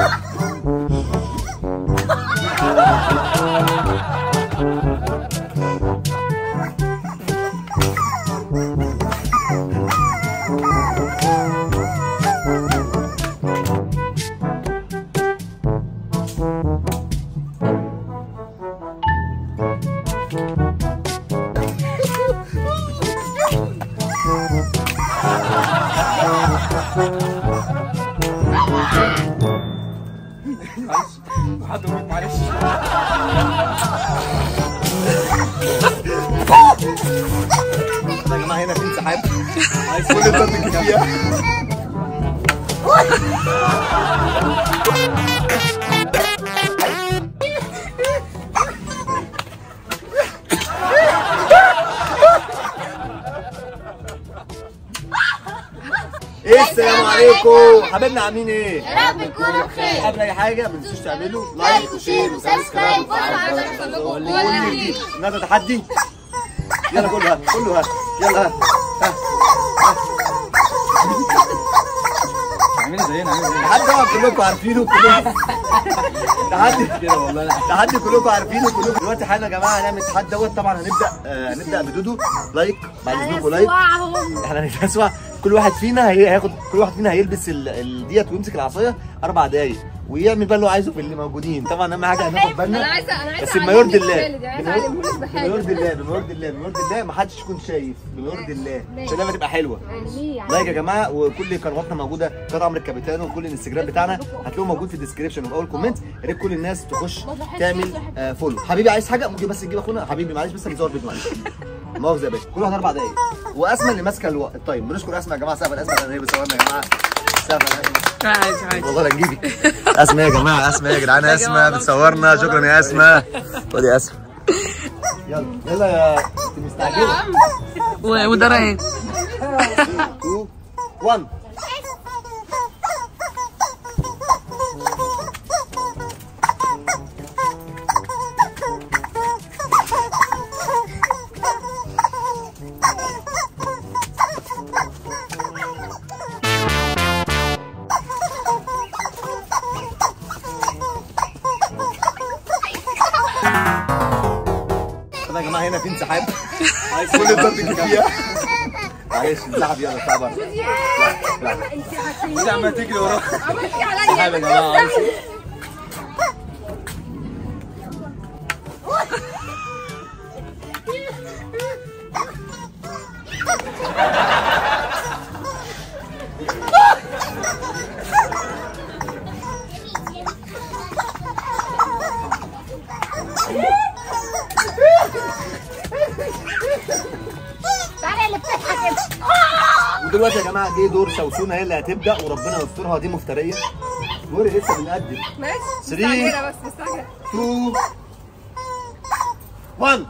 حد يقول معلش يا جماعه هنا في انسحاب عايز كل ده تجي فيها ايه السلام عليكم حبايبنا عاملين ايه؟ يا رب تكونوا بخير قبل اي حاجه ما تنسوش تعملوا لايك وشير وسبسكرايب وفعلوا واللي يقول لي النهارده تحدي يلا كله ها كله ها يلا ها ها اعملي زينا اعملي زينا تحدي طبعا كلكم عارفينه كلكم تحدي كده والله تحدي كلكم عارفينه كلكم دلوقتي حالا يا جماعه هنعمل التحدي دوت طبعا هنبدا آه هنبدا بدودو لايك بعد اذنكم لايك احنا هنسمع كل واحد فينا هي- هياخد كل واحد فينا هيلبس ال- ال- ديت ويمسك العصايه اربع دقايق ويعمل بقى اللي هو عايزه في اللي موجودين طبعا اهم حاجه هناخد بالنا انا عايزه انا عايزه بس بما يرضي أعلمك الله خالد، يعني عايزه بما اعلمهولك بما بحاجه يرضي الله بما يرضي الله بما يرضي الله ما حدش يكون شايف بما يرضي الله ماشي. عشان لما تبقى حلوه لايك يا جماعه وكل قنواتنا موجوده قناه عمرو الكابيتانو وكل الانستجرام بتاعنا هتلاقوه موجود في الديسكربشن وفي اول كومنت يا ريت كل الناس تخش تعمل آه فولو حبيبي عايز حاجه ممكن بس تجيب اخونا حبيبي معلش بس بيصور فيديو معلش مؤاخذه يا باشا كل واحد اربع دقايق واسماء اللي ماسكه الو- التايم بنشكر اسماء يا جماعه سقف اسماء لان هي بتصورنا يا جماعه سقف عادي عادي والله لا نجيبي اسماء يا جماعه اسماء يا جدعان اسماء بتصورنا شكرا يا اسماء خد يا اسماء يلا يلا يا انت مستعجله و- وده رايق 2 1 طبعا يا جماعه هنا في انسحاب عايز كل ده تجي فيها معلش انسحب يلا اطلع بره لا لا انت عمال تجري وراك عملتي عليا انسحاب يا جماعه عايز تعالى اللي بتضحك انت ودلوقتي يا جماعه جه دور سوسونه هي اللي هتبدا وربنا يسترها دي مفتريه دوري لسه بنقدم ماشي سرير. مستعجله بس مستعجله 2 1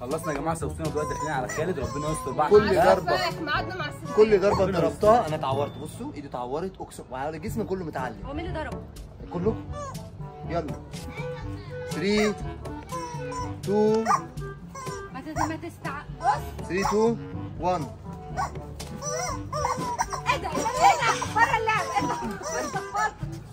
خلصنا يا جماعه سوسنا دلوقتي داخلين على خالد ربنا يستر بقى كل ده. ضربه ميعادنا مع السلامة كل ضربه ضربتها انا اتعورت بصوا ايدي اتعورت اقسم وعلى جسمي كله متعلم هو مين اللي ضربه؟ كله يلا 3 2 ما تت- ما تستع بص 3 2 1 ايه ده ايه ده بره اللعب ايه ده انت فاضي.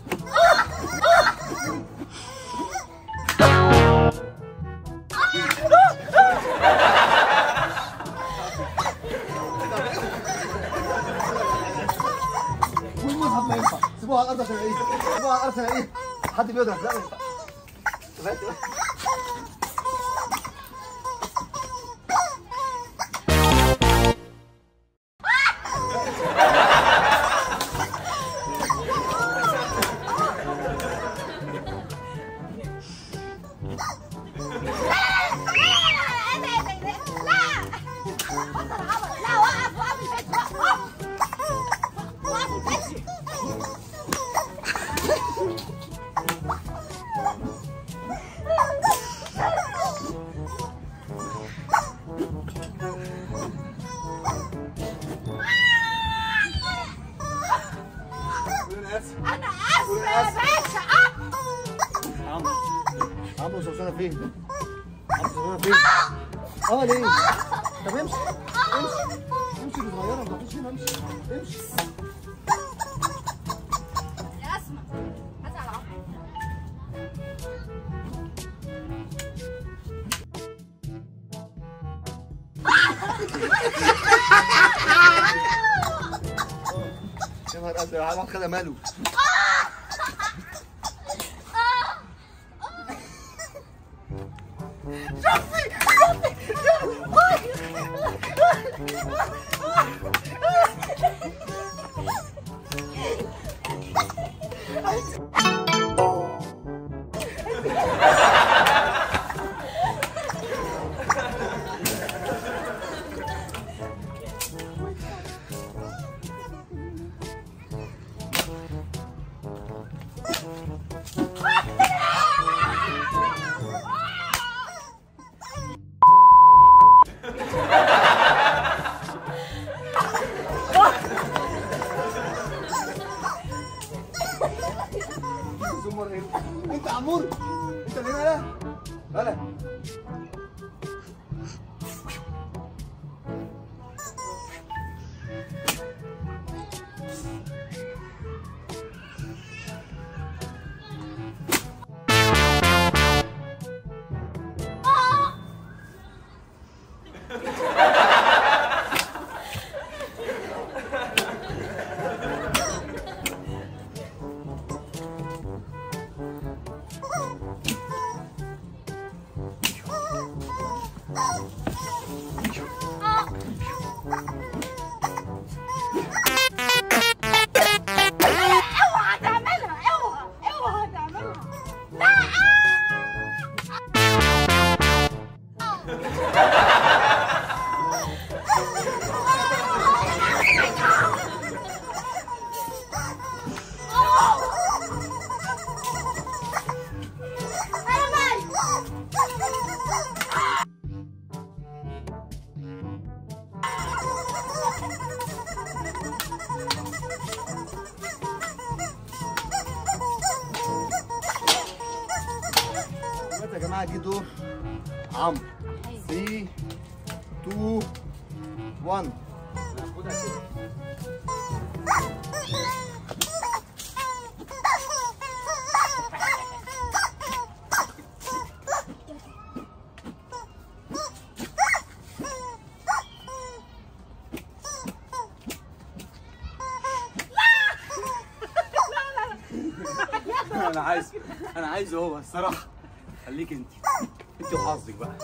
والمصحف ما ينفع سيبوها على الارض عشان ايه سيبوها على الارض عشان ايه حد بيضرب لا ما ينفع بس- بس. لا وقف وقف البيت وقف وقف البيت انا اسف انا اسفه يا باشا آه. عمرو عمرو سوسنه فين؟ عمرو سوسنه فين؟ اه ليه؟ طب امشي امشي امشي دي صغيره ما تقفش هنا امشي امشي يا اسمع هزعل عمرو يا نهار ازرق الواحد خدها ماله زمر ايه؟ انت عمور انت اللي هنا لا لا اوعى تعملها اوعى اوعى تعملها لا انا مالي دلوقتي يا جماعه جه دور عمرو 3 2 1 انا عايز انا عايزه هو الصراحه خليك انت انت وحظك بقى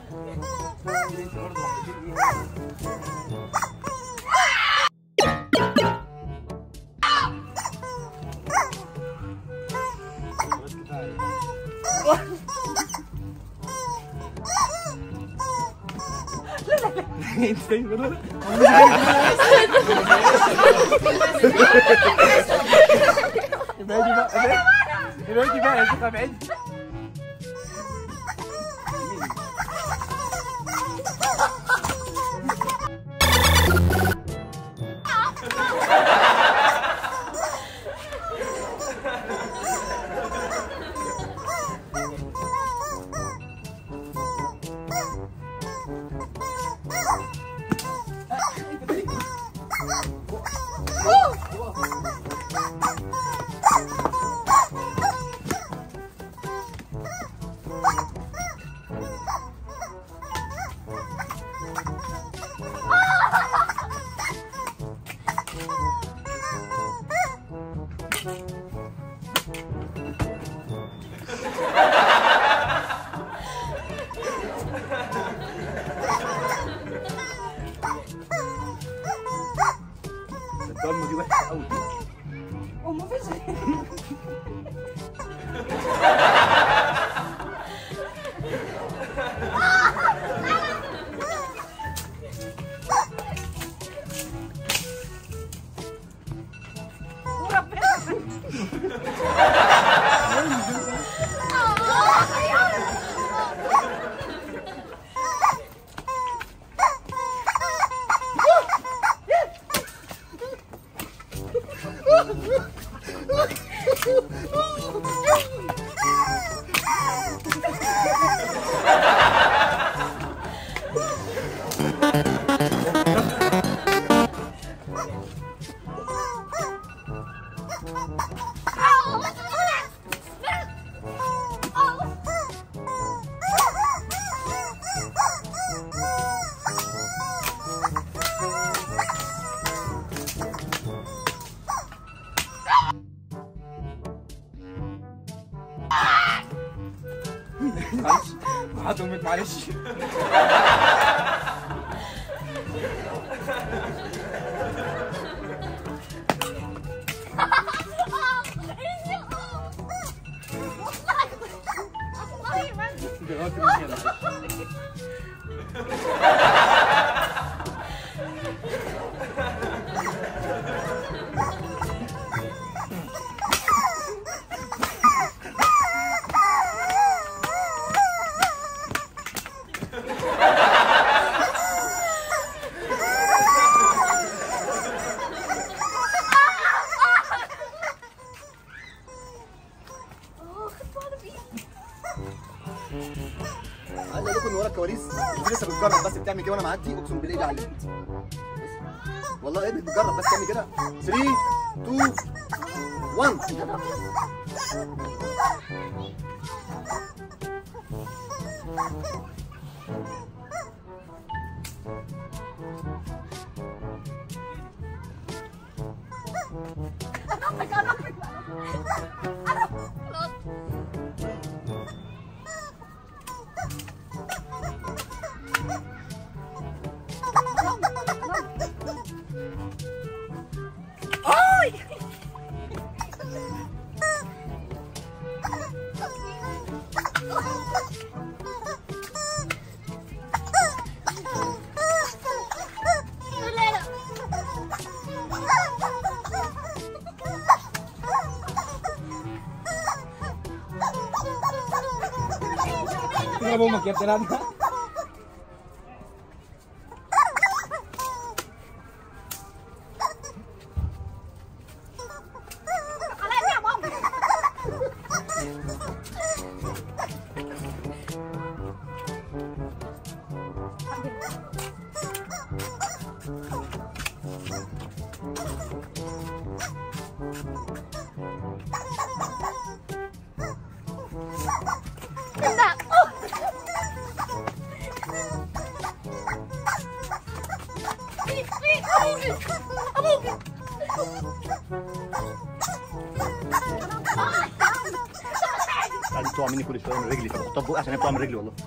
انت برضه ابعدي بقى ابعدي بقى يا شيخ ابعدي الضلمه دي وحشه قوي ومفيش معلش حد امك معلش دلوقتي مش يلا. عايز اقول لكم ان ورا الكواليس دي لسه بتجرب بس بتعمل كده وانا معدي اقسم بالله عليك والله ايه بتجرب بس تعمل كده 3 2 1 تضرب امك يا ابن الادم قاعدين تقع مني كل شويه من رجلي فبحطها في بقي عشان هي بتقع من رجلي والله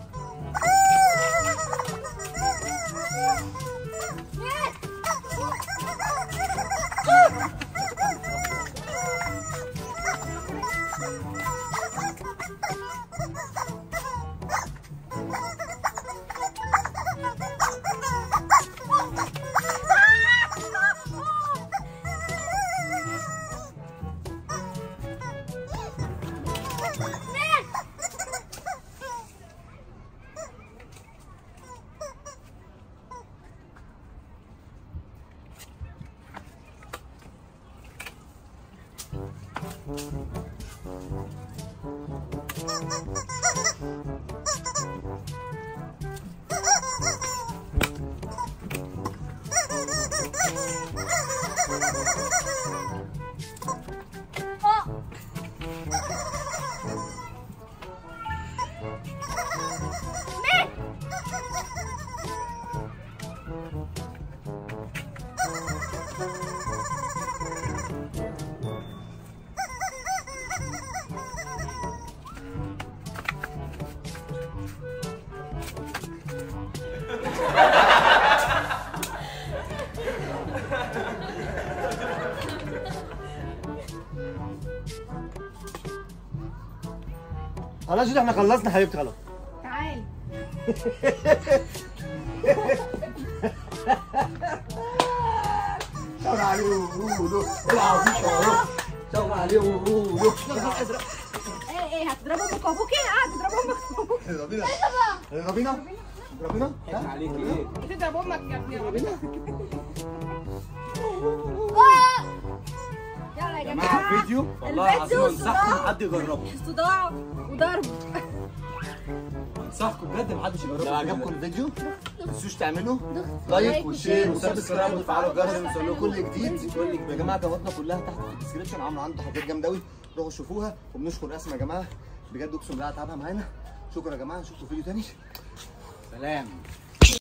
خلاص جودي احنا خلصنا حبيبتي خلاص تعالي شاور عليه وقولوا العب شاور شاور عليه وقولوا ايه ايه هتضربوا امك وابوك ايه قاعد تضربوا امك وابوك يلا بينا يلا بينا يلا بينا ها؟ عليك ايه تضرب امك يا ابني يلا بينا يلا يا جماعه جماعه فيديو والله الفيديو العظيم انصحكم صداع. حد يجربه صداع وضرب انصحكم بجد محدش يجربه لو عجبكم الفيديو ما تنسوش تعملوا لايك لايك وشير وشير وسبسكرايب وتفعلوا الجرس عشان وتفعلوا يوصلوا كل الجرس. جديد يا جماعه قناتنا كلها تحت في الديسكربشن عامله عنده حاجات جامده قوي روحوا شوفوها وبنشكر اسماء يا جماعه بجد اقسم بالله تعبها معانا شكرا يا جماعه نشوفكم فيديو تاني سلام